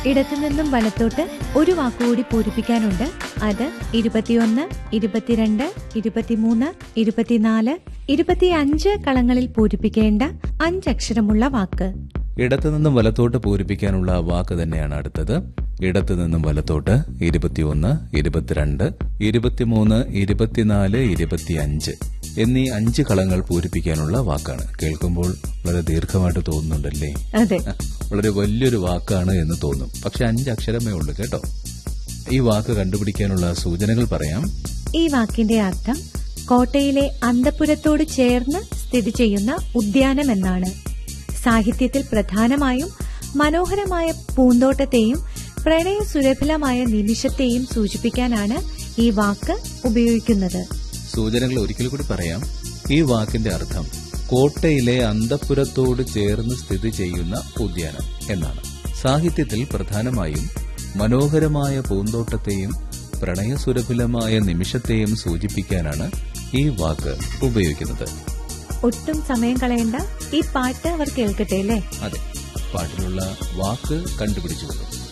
ഇടത്തുനിന്നും വലത്തോട്ട് ഒരു വാക്കുകൂടി പൂരിപ്പിക്കാനുണ്ട് അത് ഇരുപത്തിയൊന്ന് ഇരുപത്തിരണ്ട് ഇരുപത്തിമൂന്ന് ഇരുപത്തിനാല് ഇരുപത്തിയഞ്ച് കളങ്ങളിൽ പൂരിപ്പിക്കേണ്ട അഞ്ചക്ഷരമുള്ള വാക്ക് ഇടത്തു നിന്നും വലത്തോട്ട് പൂരിപ്പിക്കാനുള്ള വാക്ക് തന്നെയാണ് അടുത്തത് ഇടത്തു നിന്നും വലത്തോട്ട് ഇരുപത്തിയൊന്ന് ഇരുപത്തിരണ്ട് ഇരുപത്തിമൂന്ന് ഇരുപത്തിനാല് ഇരുപത്തിയഞ്ച് എന്നീ അഞ്ച് കളങ്ങൾ പൂരിപ്പിക്കാനുള്ള വാക്കാണ് കേൾക്കുമ്പോൾ വളരെ ദീർഘമായിട്ട് തോന്നുന്നുണ്ടല്ലേ അതെ വളരെ വലിയൊരു വാക്കാണ് എന്ന് തോന്നും പക്ഷെ അഞ്ച് അക്ഷരമേ ഉള്ളൂ കേട്ടോ ഈ വാക്ക് കണ്ടുപിടിക്കാനുള്ള സൂചനകൾ പറയാം ഈ വാക്കിന്റെ അർത്ഥം കോട്ടയിലെ അന്തപുരത്തോട് ചേർന്ന് സ്ഥിതി ചെയ്യുന്ന ഉദ്യാനം എന്നാണ് സാഹിത്യത്തിൽ പ്രധാനമായും മനോഹരമായ പൂന്തോട്ടത്തെയും പ്രണയസുരഭിലമായ നിമിഷത്തെയും സൂചിപ്പിക്കാനാണ് ഈ വാക്ക് ഉപയോഗിക്കുന്നത് സൂചനകൾ ഒരിക്കൽ കൂടി പറയാം ഈ വാക്കിന്റെ അർത്ഥം കോട്ടയിലെ അന്തപുരത്തോട് ചേർന്ന് സ്ഥിതി ചെയ്യുന്ന ഉദ്യാനം എന്നാണ് സാഹിത്യത്തിൽ പ്രധാനമായും മനോഹരമായ പൂന്തോട്ടത്തെയും പ്രണയസുരഭിലമായ നിമിഷത്തെയും സൂചിപ്പിക്കാനാണ് ഈ വാക്ക് ഉപയോഗിക്കുന്നത് ഒട്ടും സമയം കളയണ്ട ഈ പാട്ട് അവർ കേൾക്കട്ടെ അല്ലേ അതെ പാട്ടിലുള്ള വാക്ക് കണ്ടുപിടിച്ചുകൊള്ളു